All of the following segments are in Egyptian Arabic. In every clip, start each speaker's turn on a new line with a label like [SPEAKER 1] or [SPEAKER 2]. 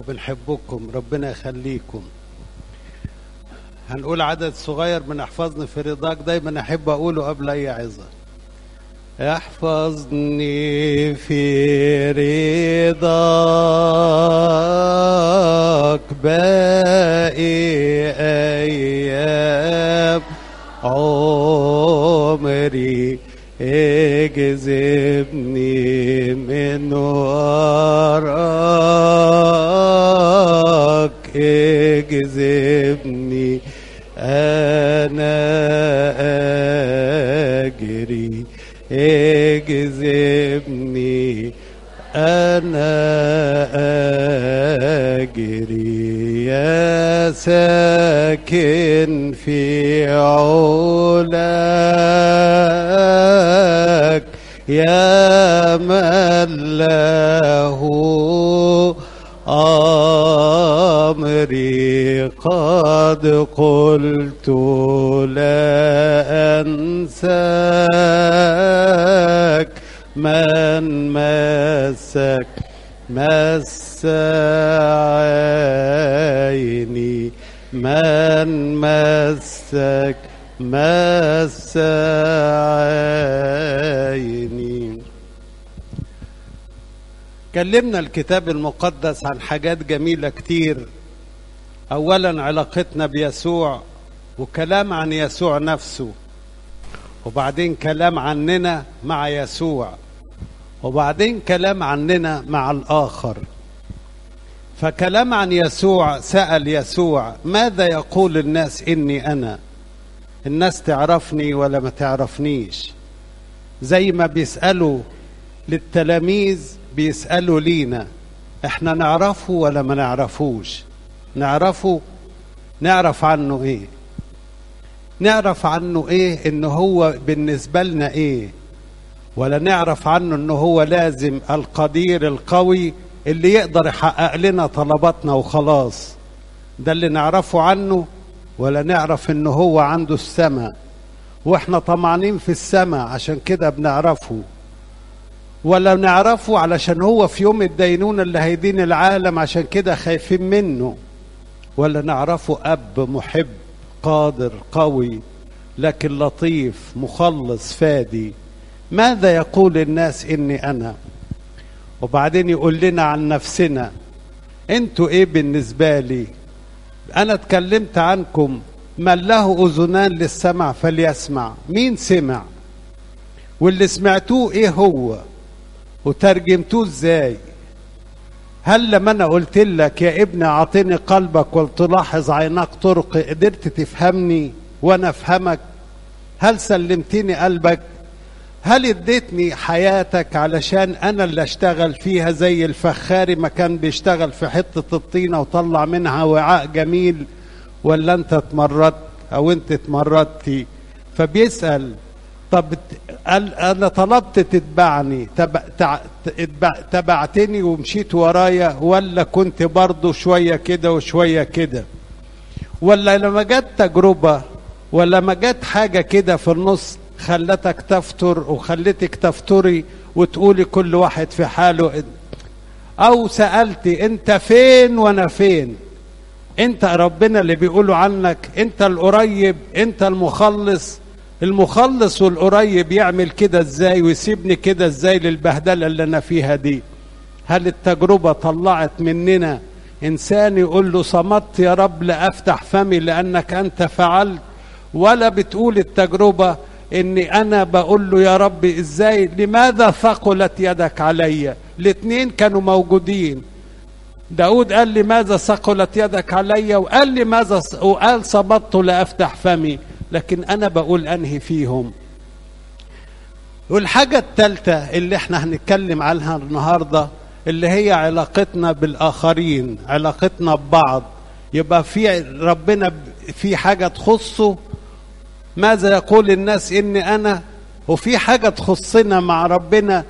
[SPEAKER 1] وبنحبكم ربنا يخليكم هنقول عدد صغير من احفظني في رضاك دايما احب اقوله قبل اي عظه احفظني في رضاك باقي ايام عمري اجذبني من وراك اجذبني انا اجري اجذبني انا اجري يا ساكن في علاك يا من له امري قد قلت لا انساك من مسك مس عيني من مسك مس عيني كلمنا الكتاب المقدس عن حاجات جميلة كتير أولا علاقتنا بيسوع وكلام عن يسوع نفسه وبعدين كلام عننا مع يسوع وبعدين كلام عننا مع الآخر فكلام عن يسوع سأل يسوع ماذا يقول الناس إني أنا الناس تعرفني ولا ما تعرفنيش زي ما بيسألوا للتلاميذ بيسألوا لينا احنا نعرفه ولا ما نعرفوش نعرفه نعرف عنه ايه نعرف عنه ايه ان هو بالنسبة لنا ايه ولا نعرف عنه انه هو لازم القدير القوي اللي يقدر يحقق لنا طلباتنا وخلاص ده اللي نعرفه عنه ولا نعرف انه هو عنده السماء واحنا طمعانين في السماء عشان كده بنعرفه ولا نعرفه علشان هو في يوم الدينونة اللي هيدين العالم عشان كده خايفين منه ولا نعرفه أب محب قادر قوي لكن لطيف مخلص فادي ماذا يقول الناس إني أنا وبعدين يقول لنا عن نفسنا انتوا ايه بالنسبة لي انا اتكلمت عنكم من له اذنان للسمع فليسمع مين سمع واللي سمعتوه ايه هو وترجمتوه ازاي هل لما انا قلت لك يا ابني اعطيني قلبك ولتلاحظ عيناك طرق قدرت تفهمني وانا افهمك هل سلمتني قلبك هل اديتني حياتك علشان انا اللي اشتغل فيها زي الفخاري ما كان بيشتغل في حته الطينه وطلع منها وعاء جميل ولا انت اتمردت او انت اتمردتي فبيسال طب قال انا طلبت تتبعني تبع تبع تبعتني ومشيت ورايا ولا كنت برضه شويه كده وشويه كده ولا لما جت تجربه ولا ما جت حاجه كده في النص خلتك تفتر وخلتك تفتري وتقولي كل واحد في حاله او سالتي انت فين وانا فين انت ربنا اللي بيقولوا عنك انت القريب انت المخلص المخلص والقريب يعمل كده ازاي ويسيبني كده ازاي للبهدله اللي انا فيها دي هل التجربه طلعت مننا انسان يقول له صمت يا رب لافتح فمي لانك انت فعلت ولا بتقول التجربه اني انا بقول له يا رب ازاي لماذا ثقلت يدك علي الاثنين كانوا موجودين داود قال لي ماذا ثقلت يدك علي وقال لي ماذا وقال صبت لافتح فمي لكن انا بقول انهي فيهم والحاجة الثالثة اللي احنا هنتكلم عنها النهاردة اللي هي علاقتنا بالآخرين علاقتنا ببعض يبقى في ربنا في حاجة تخصه ماذا يقول الناس إني أنا وفي حاجة تخصنا مع ربنا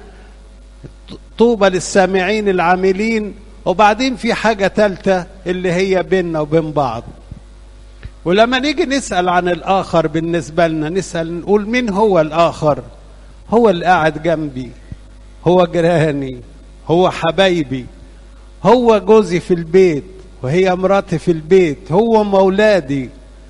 [SPEAKER 1] طوبى للسامعين العاملين وبعدين في حاجة ثالثة اللي هي بيننا وبين بعض ولما نيجي نسأل عن الآخر بالنسبة لنا نسأل نقول مين هو الآخر هو اللي قاعد جنبي هو جيراني هو حبايبي هو جوزي في البيت وهي مراتي في البيت هو مولادي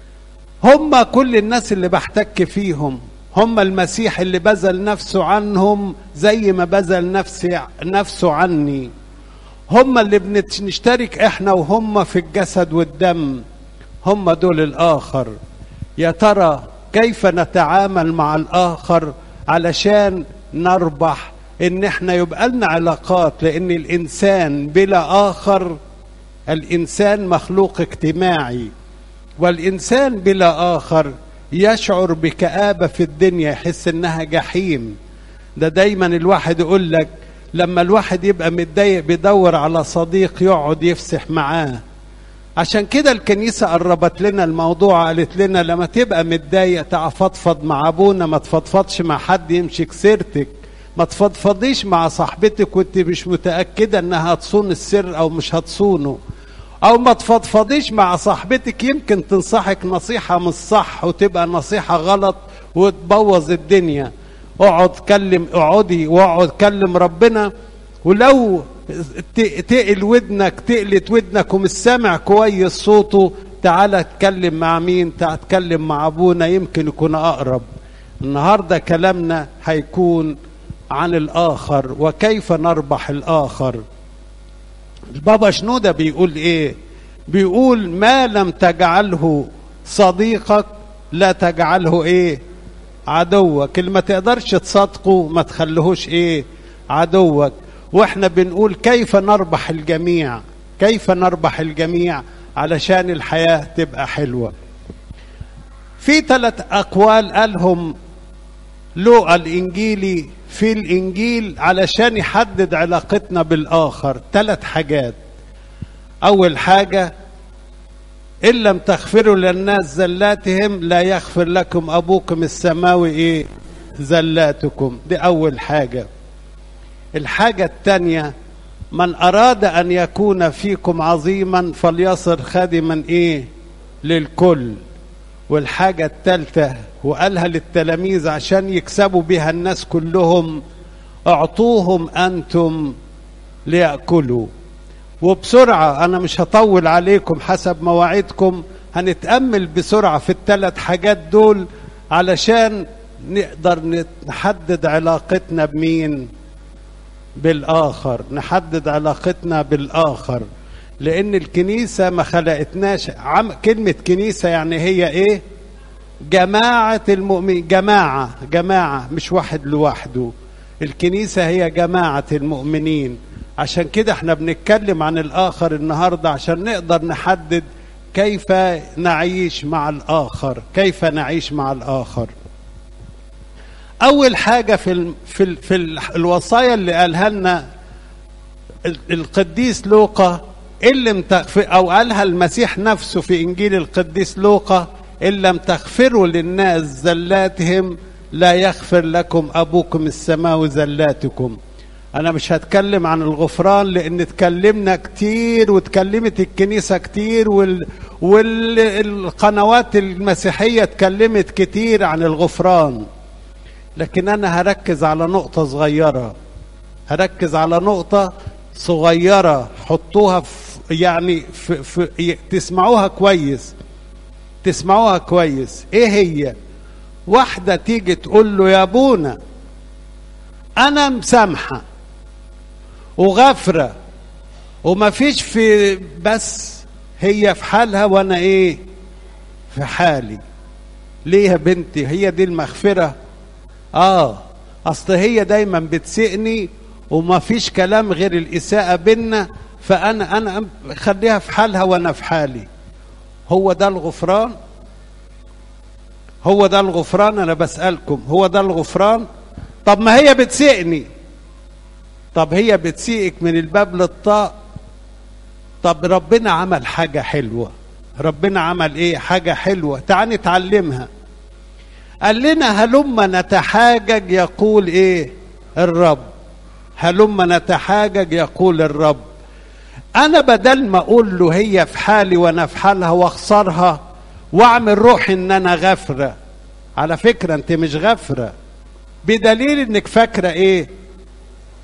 [SPEAKER 1] هم كل الناس اللي بحتك فيهم هم المسيح اللي بذل نفسه عنهم زي ما بذل نفسي نفسه عني هم اللي بنشترك احنا وهم في الجسد والدم هم دول الاخر يا ترى كيف نتعامل مع الاخر علشان نربح ان احنا يبقى لنا علاقات لان الانسان بلا اخر الانسان مخلوق اجتماعي والانسان بلا اخر يشعر بكآبة في الدنيا يحس انها جحيم ده دايما الواحد يقول لك لما الواحد يبقى متضايق بيدور على صديق يقعد يفسح معاه عشان كده الكنيسة قربت لنا الموضوع قالت لنا لما تبقى متضايق تعال فضفض مع ابونا ما تفضفضش مع حد يمشي كسيرتك ما تفضفضيش مع صاحبتك وانت مش متأكدة انها هتصون السر او مش هتصونه او ما تفضفضيش مع صاحبتك يمكن تنصحك نصيحة مش صح وتبقى نصيحة غلط وتبوظ الدنيا اقعد كلم اقعدي واقعد كلم ربنا ولو تقل ودنك تقلت ودنك ومش سامع كويس صوته تعالى اتكلم مع مين تعالى اتكلم مع ابونا يمكن يكون اقرب النهارده كلامنا هيكون عن الاخر وكيف نربح الاخر البابا شنودة بيقول ايه بيقول ما لم تجعله صديقك لا تجعله ايه عدوك اللي ما تقدرش تصادقه ما تخليهوش ايه عدوك واحنا بنقول كيف نربح الجميع كيف نربح الجميع علشان الحياة تبقى حلوة في ثلاث أقوال قالهم لوقا الإنجيلي في الإنجيل علشان يحدد علاقتنا بالآخر ثلاث حاجات أول حاجة إن لم تغفروا للناس زلاتهم لا يغفر لكم أبوكم السماوي إيه زلاتكم دي أول حاجة الحاجة الثانية من أراد أن يكون فيكم عظيما فليصر خادما إيه للكل والحاجة الثالثة وقالها للتلاميذ عشان يكسبوا بها الناس كلهم اعطوهم أنتم ليأكلوا وبسرعة أنا مش هطول عليكم حسب مواعيدكم هنتأمل بسرعة في الثلاث حاجات دول علشان نقدر نحدد علاقتنا بمين بالآخر نحدد علاقتنا بالآخر لأن الكنيسة ما خلقتناش عم كلمة كنيسة يعني هي إيه؟ جماعة المؤمنين جماعة جماعة مش واحد لوحده الكنيسة هي جماعة المؤمنين عشان كده احنا بنتكلم عن الآخر النهاردة عشان نقدر نحدد كيف نعيش مع الآخر كيف نعيش مع الآخر أول حاجة في ال في ال في ال الوصايا اللي قالها لنا القديس لوقا إن لم تغفر أو قالها المسيح نفسه في إنجيل القديس لوقا إن لم تغفروا للناس زلاتهم لا يغفر لكم أبوكم السماوي زلاتكم أنا مش هتكلم عن الغفران لأن اتكلمنا كتير واتكلمت الكنيسة كتير وال والقنوات المسيحية اتكلمت كتير عن الغفران لكن أنا هركز على نقطة صغيرة هركز على نقطة صغيرة حطوها في يعني في في تسمعوها كويس تسمعوها كويس ايه هي واحدة تيجي تقول له يا ابونا انا مسامحة وغافرة وما فيش في بس هي في حالها وانا ايه في حالي ليه يا بنتي هي دي المغفرة اه اصل هي دايما بتسئني وما فيش كلام غير الإساءة بينا فأنا أنا خليها في حالها وأنا في حالي هو ده الغفران هو ده الغفران أنا بسألكم هو ده الغفران طب ما هي بتسئني طب هي بتسيئك من الباب للطاق طب ربنا عمل حاجة حلوة ربنا عمل ايه حاجة حلوة تعال نتعلمها قال لنا هلما نتحاجج يقول ايه الرب هلما نتحاجج يقول الرب انا بدل ما اقول له هي في حالي وانا في حالها واخسرها واعمل روحي ان انا غفره على فكره انت مش غفره بدليل انك فاكره ايه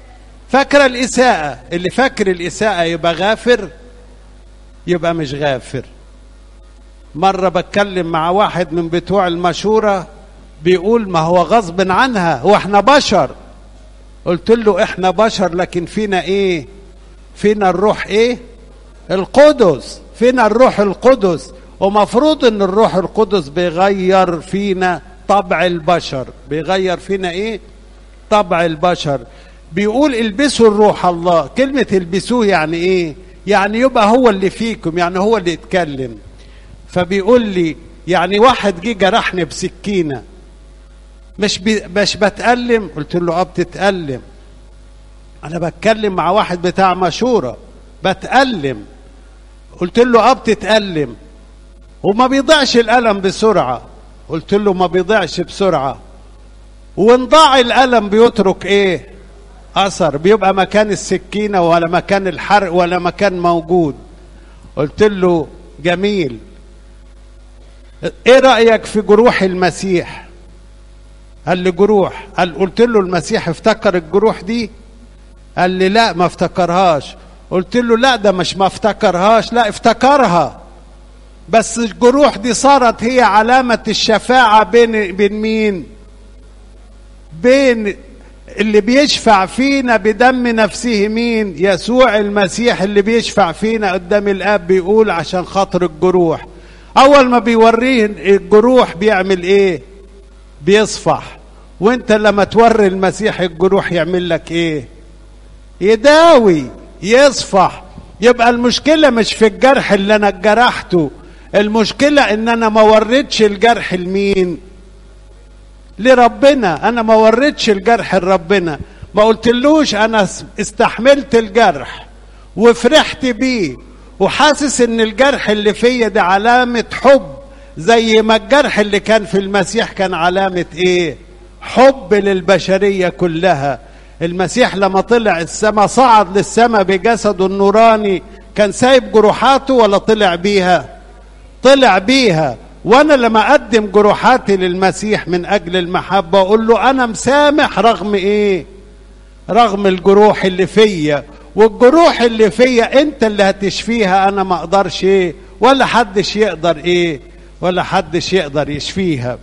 [SPEAKER 1] فاكرة الإساءة اللي فاكر الإساءة يبقى غافر يبقى مش غافر مرة بتكلم مع واحد من بتوع المشورة بيقول ما هو غصب عنها هو احنا بشر قلت له احنا بشر لكن فينا ايه فينا الروح ايه القدس فينا الروح القدس ومفروض ان الروح القدس بيغير فينا طبع البشر بيغير فينا ايه طبع البشر بيقول البسوا الروح الله كلمة البسوه يعني ايه يعني يبقى هو اللي فيكم يعني هو اللي يتكلم فبيقول لي يعني واحد جه جرحني بسكينة مش بي مش بتألم قلت له اه بتتألم انا بتكلم مع واحد بتاع مشورة بتألم قلت له اه بتتألم وما بيضيعش الألم بسرعة قلت له ما بيضيعش بسرعة وان ضاع الألم بيترك ايه أثر بيبقى مكان السكينة ولا مكان الحرق ولا مكان موجود قلت له جميل ايه رأيك في جروح المسيح قال لي جروح قال قلت له المسيح افتكر الجروح دي قال لي لا ما افتكرهاش قلت له لا ده مش ما افتكرهاش لا افتكرها بس الجروح دي صارت هي علامة الشفاعة بين بين مين بين اللي بيشفع فينا بدم نفسه مين يسوع المسيح اللي بيشفع فينا قدام الاب بيقول عشان خاطر الجروح اول ما بيوريه الجروح بيعمل ايه بيصفح وانت لما توري المسيح الجروح يعمل لك ايه يداوي يصفح يبقى المشكلة مش في الجرح اللي انا جرحته المشكلة ان انا ما وريتش الجرح لمين لربنا انا ما وريتش الجرح لربنا ما قلتلوش انا استحملت الجرح وفرحت بيه وحاسس ان الجرح اللي فيا ده علامة حب زي ما الجرح اللي كان في المسيح كان علامة ايه حب للبشرية كلها المسيح لما طلع السماء صعد للسماء بجسده النوراني كان سايب جروحاته ولا طلع بيها طلع بيها وانا لما اقدم جروحاتي للمسيح من اجل المحبه اقول له انا مسامح رغم ايه رغم الجروح اللي فيا والجروح اللي فيا انت اللي هتشفيها انا ما اقدرش ايه ولا حدش يقدر ايه ولا حدش يقدر يشفيها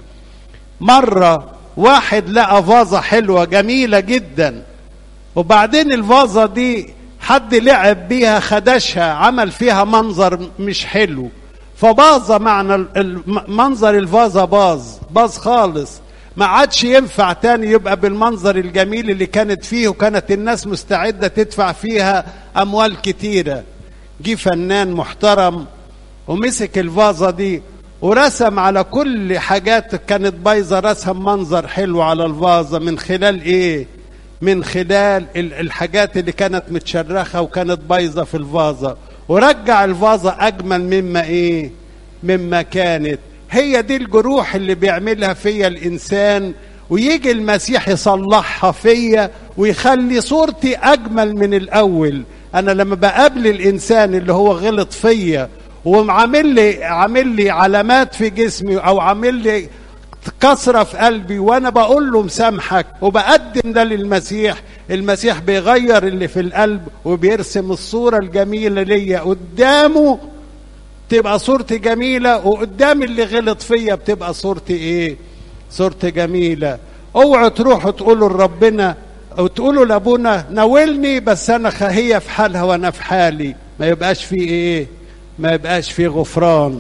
[SPEAKER 1] مره واحد لقى فازه حلوه جميله جدا وبعدين الفازه دي حد لعب بيها خدشها عمل فيها منظر مش حلو فباظ معنى منظر الفازة باظ باظ خالص ما عادش ينفع تاني يبقى بالمنظر الجميل اللي كانت فيه وكانت الناس مستعدة تدفع فيها أموال كتيرة جه فنان محترم ومسك الفازة دي ورسم على كل حاجات كانت بايظة رسم منظر حلو على الفازة من خلال ايه من خلال الحاجات اللي كانت متشرخة وكانت بايظة في الفازة ورجع الفازة أجمل مما إيه مما كانت هي دي الجروح اللي بيعملها فيا الإنسان ويجي المسيح يصلحها فيا ويخلي صورتي أجمل من الأول أنا لما بقابل الإنسان اللي هو غلط فيا وعامل لي عامل لي علامات في جسمي أو عامل لي كسرة في قلبي وأنا بقول له مسامحك وبقدم ده للمسيح المسيح بيغير اللي في القلب وبيرسم الصورة الجميلة ليا قدامه تبقى صورتي جميلة وقدام اللي غلط فيا بتبقى صورتي ايه صورتي جميلة اوعوا تروحوا تقولوا لربنا او تقولوا لابونا ناولني بس انا هي في حالها وانا في حالي ما يبقاش في ايه ما يبقاش في غفران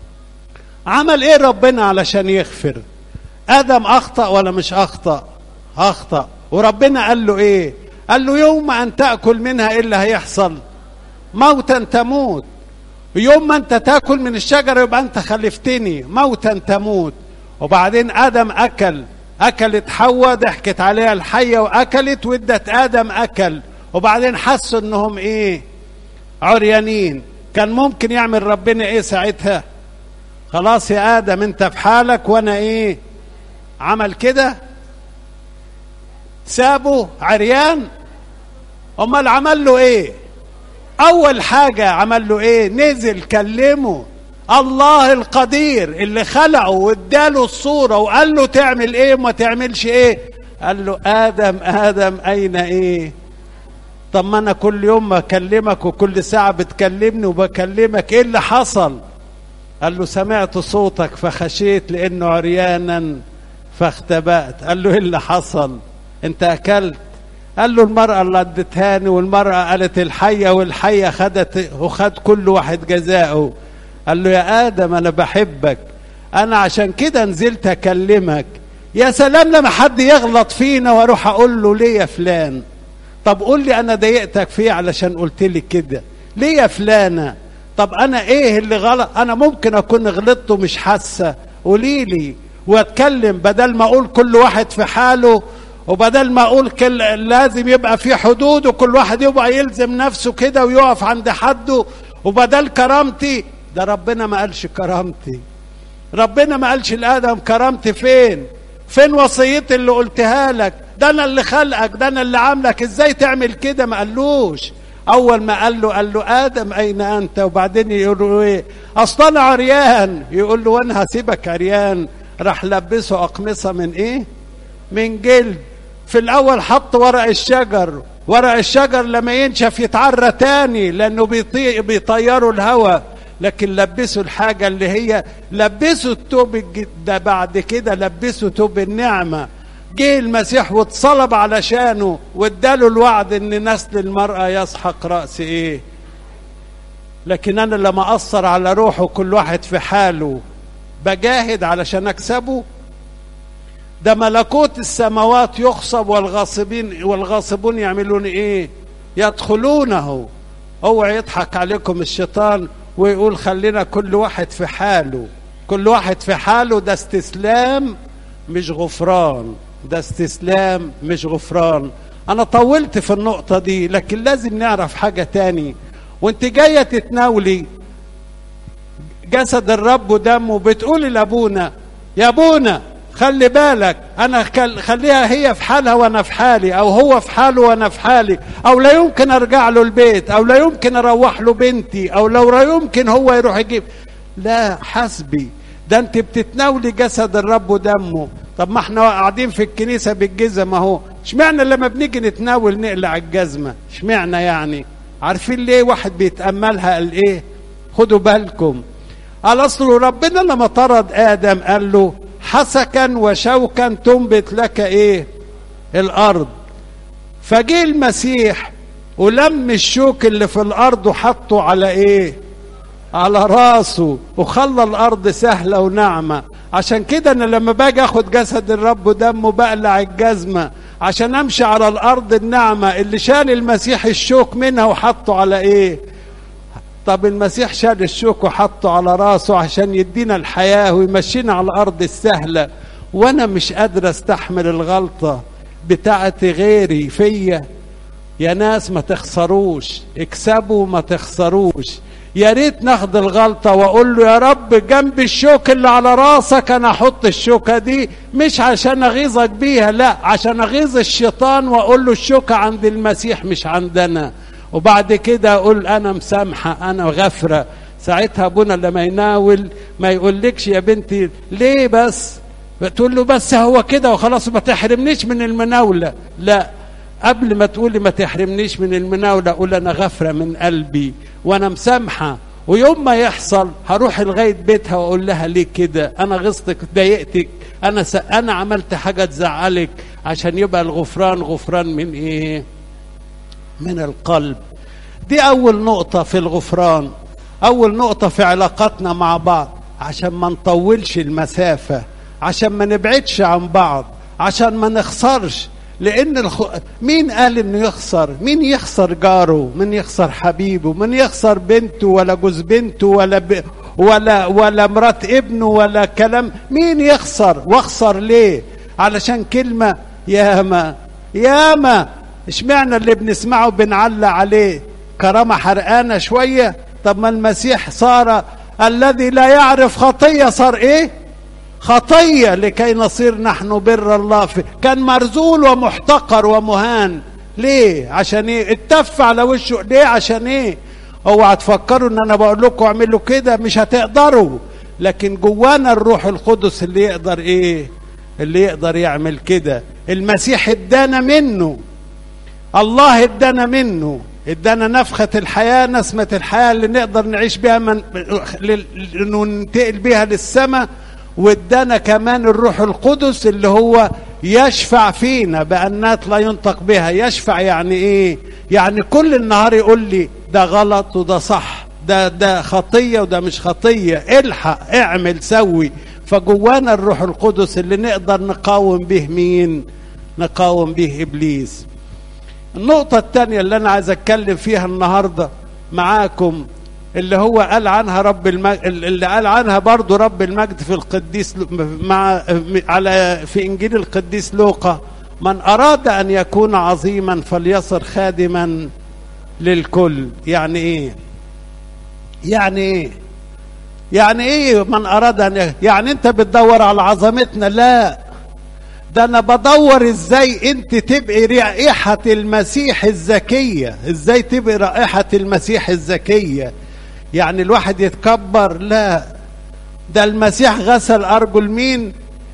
[SPEAKER 1] عمل ايه ربنا علشان يغفر ادم اخطا ولا مش اخطا اخطا وربنا قال له ايه قال له يوم ان تاكل منها ايه اللي هيحصل موتا تموت يوم ما انت تاكل من الشجره يبقى انت خلفتني موتا تموت وبعدين ادم اكل اكلت حواء ضحكت عليها الحيه واكلت وادت ادم اكل وبعدين حسوا انهم ايه عريانين كان ممكن يعمل ربنا ايه ساعتها خلاص يا ادم انت في حالك وانا ايه عمل كده سابه عريان امال عمل له ايه اول حاجه عمل له ايه نزل كلمه الله القدير اللي خلقه واداله الصوره وقال له تعمل ايه وما تعملش ايه قال له ادم ادم اين ايه طب ما انا كل يوم بكلمك وكل ساعه بتكلمني وبكلمك ايه اللي حصل قال له سمعت صوتك فخشيت لانه عريانا فاختبأت قال له ايه اللي حصل انت اكلت قال له المرأة اللي ادتهاني والمرأة قالت الحية والحية خدت وخد كل واحد جزاؤه قال له يا آدم أنا بحبك أنا عشان كده نزلت أكلمك يا سلام لما حد يغلط فينا واروح أقول له ليه يا فلان طب قول لي أنا ضايقتك فيه علشان قلت لي كده ليه يا فلانة طب أنا إيه اللي غلط أنا ممكن أكون غلطت ومش حاسة قولي لي واتكلم بدل ما اقول كل واحد في حاله وبدل ما اقول كل لازم يبقى في حدود وكل واحد يبقى يلزم نفسه كده ويقف عند حده وبدل كرامتي ده ربنا ما قالش كرامتي ربنا ما قالش لادم كرامتي فين فين وصيتي اللي قلتها لك ده انا اللي خلقك ده انا اللي عاملك ازاي تعمل كده ما قالوش اول ما قال له قال له ادم اين انت وبعدين يقول له ايه اصل انا عريان يقول له وانا هسيبك عريان راح لبسه اقمصه من ايه من جلد في الاول حط ورق الشجر ورق الشجر لما ينشف يتعرى تاني لانه بيطي... بيطيروا الهواء لكن لبسوا الحاجة اللي هي لبسوا التوب ده بعد كده لبسوا توب النعمة جه المسيح واتصلب علشانه واداله الوعد ان نسل المرأة يسحق رأس ايه لكن انا لما اثر على روحه كل واحد في حاله بجاهد علشان اكسبه ده ملكوت السماوات يخصب والغاصبين والغاصبون يعملون ايه يدخلونه اوعى يضحك عليكم الشيطان ويقول خلينا كل واحد في حاله كل واحد في حاله ده استسلام مش غفران ده استسلام مش غفران انا طولت في النقطة دي لكن لازم نعرف حاجة تاني وانت جاية تتناولي جسد الرب ودمه بتقولي لابونا يا ابونا خلي بالك انا خليها هي في حالها وانا في حالي او هو في حاله وانا في حالي او لا يمكن ارجع له البيت او لا يمكن اروح له بنتي او لو لا يمكن هو يروح يجيب لا حسبي ده انت بتتناولي جسد الرب ودمه طب ما احنا قاعدين في الكنيسه بالجزم اهو اشمعنى لما بنيجي نتناول نقلع الجزمه اشمعنى يعني عارفين ليه واحد بيتاملها قال ايه خدوا بالكم قال اصل ربنا لما طرد ادم قال له حسكا وشوكا تنبت لك ايه الارض فجه المسيح ولم الشوك اللي في الارض وحطه على ايه على راسه وخلى الارض سهله وناعمه عشان كده انا لما باجي اخد جسد الرب ودمه بقلع الجزمه عشان امشي على الارض الناعمه اللي شال المسيح الشوك منها وحطه على ايه طب المسيح شال الشوك وحطه على راسه عشان يدينا الحياة ويمشينا على الأرض السهلة وأنا مش قادر أستحمل الغلطة بتاعت غيري فيا يا ناس ما تخسروش اكسبوا ما تخسروش يا ريت ناخد الغلطة وأقول له يا رب جنب الشوك اللي على راسك أنا أحط الشوكة دي مش عشان أغيظك بيها لا عشان أغيظ الشيطان وأقول له الشوكة عند المسيح مش عندنا وبعد كده اقول انا مسامحه انا غفره ساعتها ابونا لما يناول ما يقولكش يا بنتي ليه بس تقول له بس هو كده وخلاص ما تحرمنيش من المناوله لا قبل ما تقولي ما تحرمنيش من المناوله اقول انا غفره من قلبي وانا مسامحه ويوم ما يحصل هروح لغايه بيتها واقول لها ليه كده انا غصتك ضايقتك انا س... انا عملت حاجه تزعلك عشان يبقى الغفران غفران من ايه من القلب دي اول نقطه في الغفران اول نقطه في علاقاتنا مع بعض عشان ما نطولش المسافه عشان ما نبعدش عن بعض عشان ما نخسرش لان الخ... مين قال انه يخسر مين يخسر جاره مين يخسر حبيبه مين يخسر بنته ولا جوز بنته ولا ب... ولا ولا مرات ابنه ولا كلام مين يخسر واخسر ليه علشان كلمه ياما ياما اشمعنى اللي بنسمعه بنعلق عليه كرامة حرقانة شوية طب ما المسيح صار الذي لا يعرف خطية صار ايه خطية لكي نصير نحن بر الله في كان مرزول ومحتقر ومهان ليه عشان ايه اتف على وشه ليه عشان ايه اوعى تفكروا ان انا بقول لكم اعملوا كده مش هتقدروا لكن جوانا الروح القدس اللي يقدر ايه اللي يقدر يعمل كده المسيح ادانا منه الله ادانا منه ادانا نفخة الحياة نسمة الحياة اللي نقدر نعيش بها من ننتقل بها للسماء وادانا كمان الروح القدس اللي هو يشفع فينا بأنات لا ينطق بها يشفع يعني ايه يعني كل النهار يقول لي ده غلط وده صح ده ده خطية وده مش خطية الحق اعمل سوي فجوانا الروح القدس اللي نقدر نقاوم به مين نقاوم به إبليس النقطة الثانية اللي أنا عايز أتكلم فيها النهاردة معاكم اللي هو قال عنها رب المجد اللي قال عنها برضو رب المجد في القديس مع على في إنجيل القديس لوقا من أراد أن يكون عظيما فليصر خادما للكل يعني إيه يعني إيه يعني إيه من أراد أن يعني أنت بتدور على عظمتنا لا ده انا بدور ازاي انت تبقي رائحة المسيح الزكية ازاي تبقي رائحة المسيح الزكية يعني الواحد يتكبر لا ده المسيح غسل ارجل مين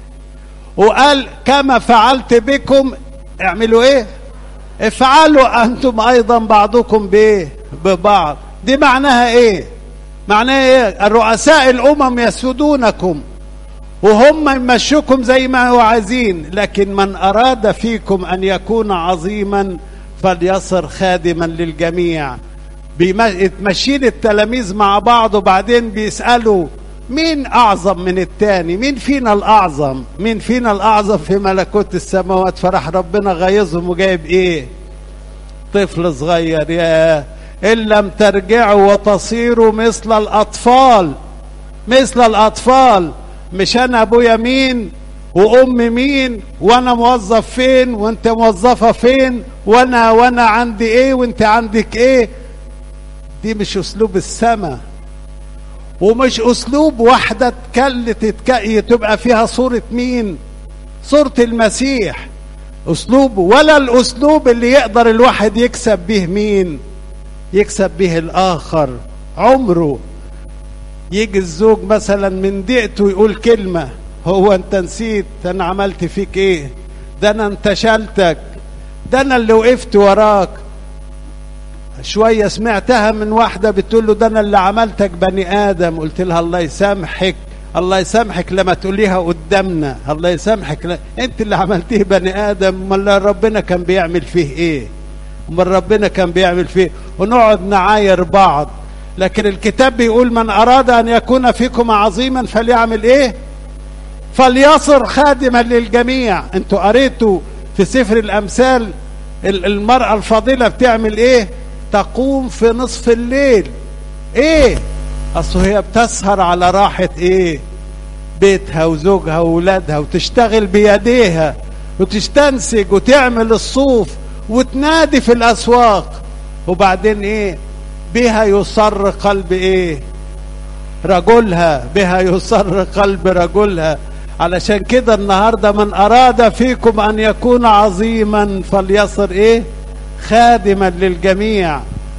[SPEAKER 1] وقال كما فعلت بكم اعملوا ايه افعلوا انتم ايضا بعضكم بايه ببعض دي معناها ايه معناها ايه الرؤساء الامم يسودونكم وهم يمشوكم زي ما هو عايزين لكن من أراد فيكم أن يكون عظيما فليصر خادما للجميع ماشيين التلاميذ مع بعض وبعدين بيسألوا مين أعظم من التاني مين فينا الأعظم مين فينا الأعظم في ملكوت السماوات فرح ربنا غيظهم وجايب إيه طفل صغير يا إن لم ترجعوا وتصيروا مثل الأطفال مثل الأطفال مش انا ابويا مين وام مين وانا موظف فين وانت موظفه فين وانا وانا عندي ايه وانت عندك ايه دي مش اسلوب السما ومش اسلوب واحده تكل تتك... تبقى فيها صوره مين صوره المسيح اسلوب ولا الاسلوب اللي يقدر الواحد يكسب به مين يكسب به الاخر عمره يجي الزوج مثلا من دقته يقول كلمة هو انت نسيت انا عملت فيك ايه ده انا انتشلتك ده انا اللي وقفت وراك شوية سمعتها من واحدة بتقول له ده انا اللي عملتك بني ادم قلت لها الله يسامحك الله يسامحك لما تقوليها قدامنا الله يسامحك لا. انت اللي عملتيه بني ادم امال ربنا كان بيعمل فيه ايه امال ربنا كان بيعمل فيه ونقعد نعاير بعض لكن الكتاب بيقول من أراد أن يكون فيكم عظيما فليعمل إيه فليصر خادما للجميع انتوا قريتوا في سفر الأمثال المرأة الفاضلة بتعمل إيه تقوم في نصف الليل إيه أصل هي بتسهر على راحة إيه بيتها وزوجها وولادها وتشتغل بيديها وتستنسج وتعمل الصوف وتنادي في الأسواق وبعدين إيه بها يصر قلب ايه رجلها بها يصر قلب رجلها علشان كده النهارده من اراد فيكم ان يكون عظيما فليصر ايه خادما للجميع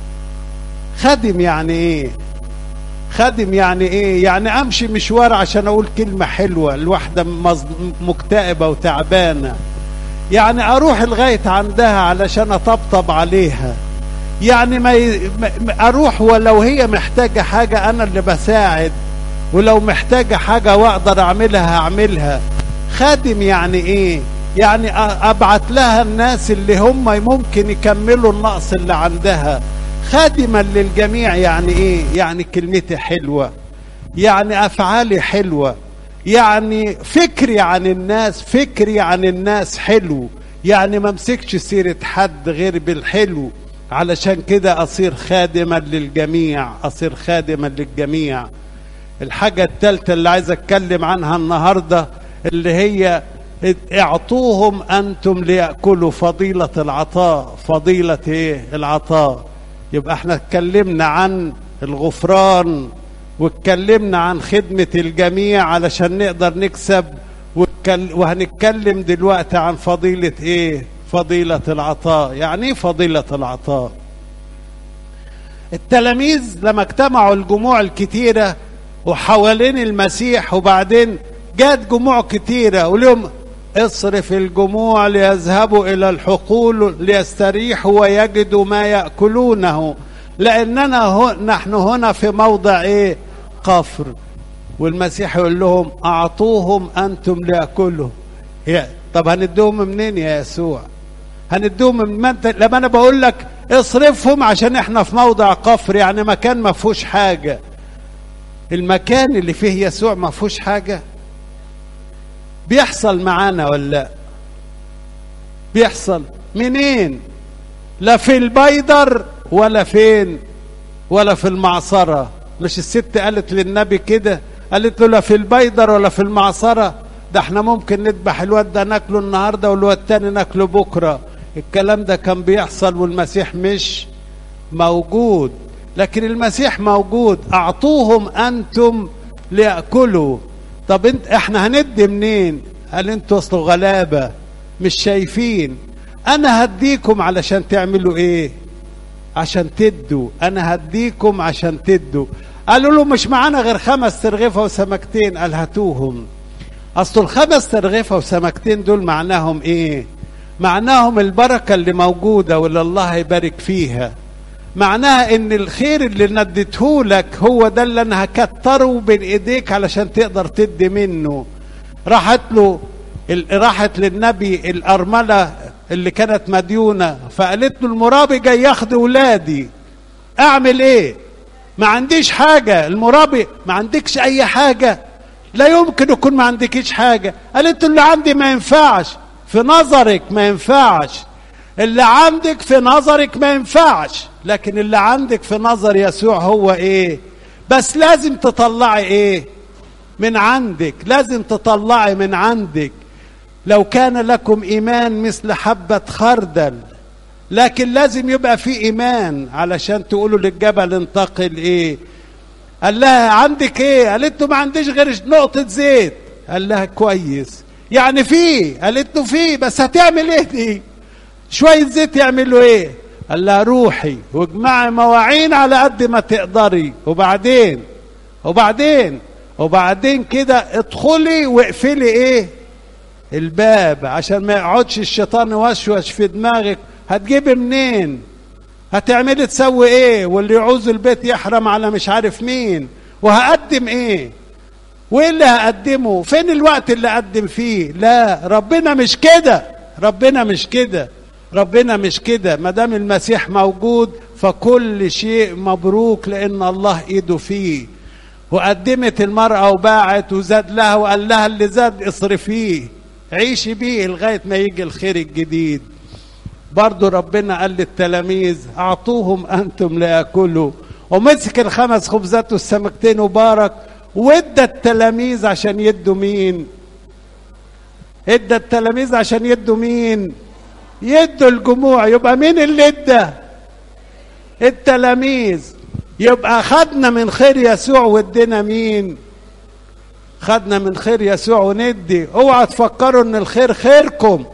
[SPEAKER 1] خادم يعني ايه خادم يعني ايه يعني امشي مشوار عشان اقول كلمه حلوه الواحده مكتئبه وتعبانه يعني اروح لغايه عندها علشان اطبطب عليها يعني ما, ي... ما اروح ولو هي محتاجه حاجه انا اللي بساعد ولو محتاجه حاجه واقدر اعملها هعملها خادم يعني ايه يعني ابعت لها الناس اللي هم ممكن يكملوا النقص اللي عندها خادما للجميع يعني ايه يعني كلمتي حلوه يعني افعالي حلوه يعني فكري عن الناس فكري عن الناس حلو يعني ما امسكش سيره حد غير بالحلو علشان كده أصير خادما للجميع أصير خادما للجميع الحاجة الثالثة اللي عايز أتكلم عنها النهاردة اللي هي اعطوهم أنتم ليأكلوا فضيلة العطاء فضيلة إيه العطاء يبقى احنا اتكلمنا عن الغفران واتكلمنا عن خدمة الجميع علشان نقدر نكسب وهنتكلم دلوقتي عن فضيلة ايه فضيلة العطاء يعني ايه فضيلة العطاء التلاميذ لما اجتمعوا الجموع الكتيرة وحوالين المسيح وبعدين جات جموع كتيرة ولهم اصرف الجموع ليذهبوا الى الحقول ليستريحوا ويجدوا ما ياكلونه لاننا هو نحن هنا في موضع ايه قفر والمسيح يقول لهم اعطوهم انتم لياكلوا يا طب هندوهم منين يا يسوع هندوهم من ما انت لما انا بقول لك اصرفهم عشان احنا في موضع قفر يعني مكان ما فيهوش حاجه المكان اللي فيه يسوع ما فيهوش حاجه بيحصل معانا ولا لا بيحصل منين لا في البيدر ولا فين ولا في المعصرة مش الست قالت للنبي كده قالت له لا في البيدر ولا في المعصرة ده احنا ممكن نذبح الواد ده ناكله النهارده والواد التاني ناكله بكره الكلام ده كان بيحصل والمسيح مش موجود لكن المسيح موجود اعطوهم انتم ليأكلوا طب انت احنا هندي منين قال انتوا اصلوا غلابه مش شايفين انا هديكم علشان تعملوا ايه عشان تدوا انا هديكم عشان تدوا قالوا له مش معانا غير خمس ترغيفه وسمكتين قال هاتوهم اصل الخمس ترغيفه وسمكتين دول معناهم ايه معناهم البركه اللي موجوده واللي الله هيبارك فيها معناها ان الخير اللي نديته لك هو ده اللي انا هكتره بين ايديك علشان تقدر تدي منه راحت له راحت للنبي الارمله اللي كانت مديونه فقالت له المرابي جاي ياخد ولادي اعمل ايه ما عنديش حاجه المرابي ما عندكش اي حاجه لا يمكن يكون ما عندكيش حاجه قالت له اللي عندي ما ينفعش في نظرك ما ينفعش اللي عندك في نظرك ما ينفعش لكن اللي عندك في نظر يسوع هو ايه بس لازم تطلعي ايه من عندك لازم تطلعي من عندك لو كان لكم ايمان مثل حبه خردل لكن لازم يبقى في ايمان علشان تقولوا للجبل انتقل ايه قال لها عندك ايه قالت له ما عنديش غير نقطه زيت قال لها كويس يعني في قالت له في بس هتعمل ايه دي شويه زيت يعملوا ايه قال لها روحي واجمعي مواعين على قد ما تقدري وبعدين وبعدين وبعدين كده ادخلي واقفلي ايه الباب عشان ما يقعدش الشيطان يوشوش في دماغك هتجيبي منين هتعملي تسوي ايه واللي يعوز البيت يحرم على مش عارف مين وهقدم ايه وايه اللي هقدمه فين الوقت اللي اقدم فيه لا ربنا مش كده ربنا مش كده ربنا مش كده ما دام المسيح موجود فكل شيء مبروك لان الله ايده فيه وقدمت المرأة وباعت وزاد لها وقال لها اللي زاد اصرفيه عيشي بيه لغاية ما يجي الخير الجديد برضو ربنا قال للتلاميذ أعطوهم أنتم ليأكلوا ومسك الخمس خبزات والسمكتين وبارك وادى التلاميذ عشان يدوا مين ادى التلاميذ عشان يدوا مين يدوا الجموع يبقى مين اللي ادى التلاميذ يبقى خدنا من خير يسوع وادينا مين خدنا من خير يسوع وندي اوعى تفكروا ان الخير خيركم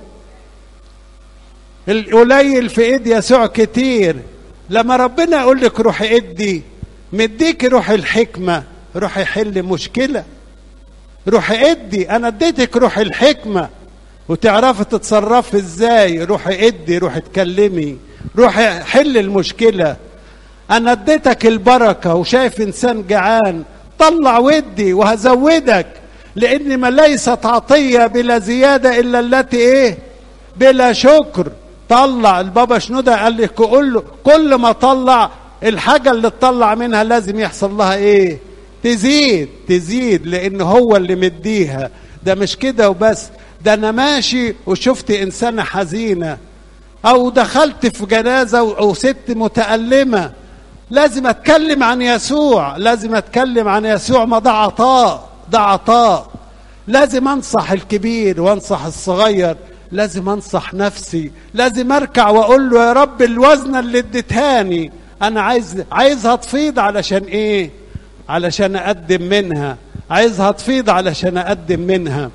[SPEAKER 1] القليل في ايد يسوع كتير لما ربنا يقول لك روحي ادي مديك روح الحكمه روحي حل مشكله روحي ادي انا اديتك روح الحكمه وتعرفي تتصرفي ازاي روحي ادي روحي اتكلمي روحي حل المشكله انا اديتك البركه وشايف انسان جعان طلع ودي وهزودك لان ما ليست عطيه بلا زياده الا التي ايه بلا شكر طلع البابا شنودة قال لك قول له كل ما طلع الحاجة اللي تطلع منها لازم يحصل لها ايه تزيد تزيد لان هو اللي مديها ده مش كده وبس ده انا ماشي وشفت انسانة حزينة او دخلت في جنازة او ست متألمة لازم اتكلم عن يسوع لازم اتكلم عن يسوع ما ده عطاء ده عطاء لازم انصح الكبير وانصح الصغير لازم انصح نفسي لازم اركع واقول له يا رب الوزنه اللي اديتهاني انا عايز عايزها تفيض علشان ايه علشان اقدم منها عايزها تفيض علشان اقدم منها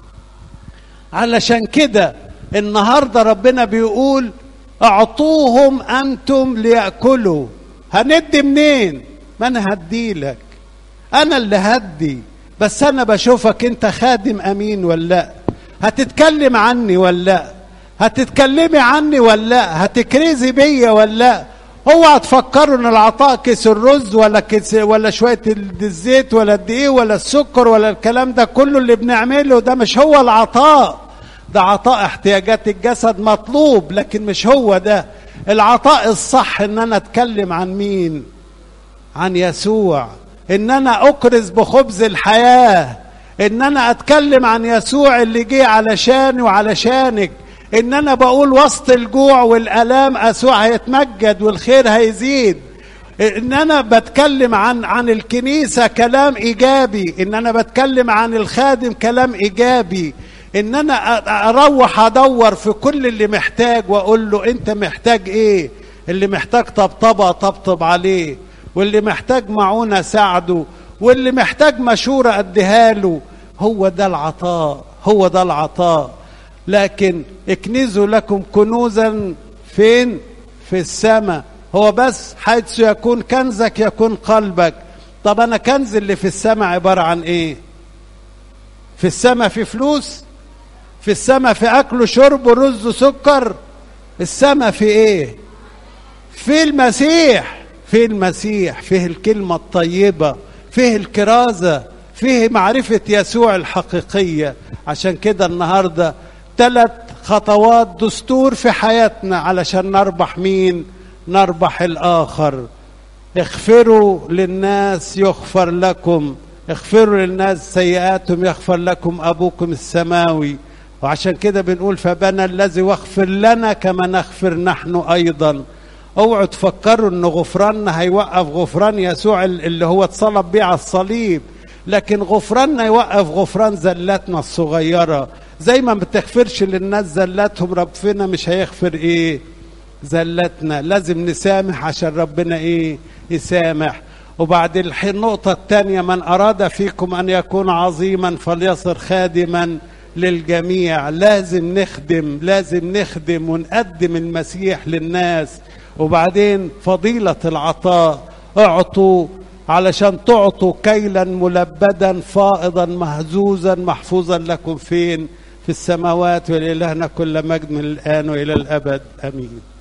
[SPEAKER 1] علشان كده النهارده ربنا بيقول اعطوهم انتم لياكلوا هندي منين ما انا هديلك انا اللي هدي بس انا بشوفك انت خادم امين ولا لا هتتكلم عني ولا لا هتتكلمي عني ولا لا هتكرزي بيا ولا لا اوعى تفكروا ان العطاء كيس الرز ولا كيس ولا شويه الزيت ولا الدقيق ولا السكر ولا الكلام ده كله اللي بنعمله ده مش هو العطاء ده عطاء احتياجات الجسد مطلوب لكن مش هو ده العطاء الصح ان انا اتكلم عن مين عن يسوع ان انا اكرز بخبز الحياه ان انا اتكلم عن يسوع اللي جه علشاني وعلشانك ان انا بقول وسط الجوع والالام يسوع هيتمجد والخير هيزيد ان انا بتكلم عن عن الكنيسه كلام ايجابي ان انا بتكلم عن الخادم كلام ايجابي ان انا اروح ادور في كل اللي محتاج واقول له انت محتاج ايه اللي محتاج طبطبه طبطب عليه واللي محتاج معونه ساعده واللي محتاج مشوره اديها له هو ده العطاء هو ده العطاء لكن اكنزوا لكم كنوزا فين في السماء هو بس حيث يكون كنزك يكون قلبك طب انا كنز اللي في السماء عباره عن ايه في السماء في فلوس في السماء في اكل وشرب ورز وسكر السماء في ايه في المسيح في المسيح فيه الكلمه الطيبه فيه الكرازه فيه معرفه يسوع الحقيقيه عشان كده النهارده ثلاث خطوات دستور في حياتنا علشان نربح مين نربح الاخر اغفروا للناس يغفر لكم اغفروا للناس سيئاتهم يغفر لكم ابوكم السماوي وعشان كده بنقول فبنى الذي واغفر لنا كما نغفر نحن ايضا اوعوا تفكروا ان غفراننا هيوقف غفران يسوع اللي هو اتصلب بيه على الصليب لكن غفراننا يوقف غفران زلاتنا الصغيره زي ما بتغفرش للناس زلاتهم ربنا مش هيغفر ايه زلتنا لازم نسامح عشان ربنا ايه يسامح وبعد النقطة الثانية من أراد فيكم أن يكون عظيما فليصر خادما للجميع لازم نخدم لازم نخدم ونقدم المسيح للناس وبعدين فضيلة العطاء اعطوا علشان تعطوا كيلا ملبدا فائضا مهزوزا محفوظا لكم فين في السماوات ولإلهنا كل مجد من الآن وإلى الأبد آمين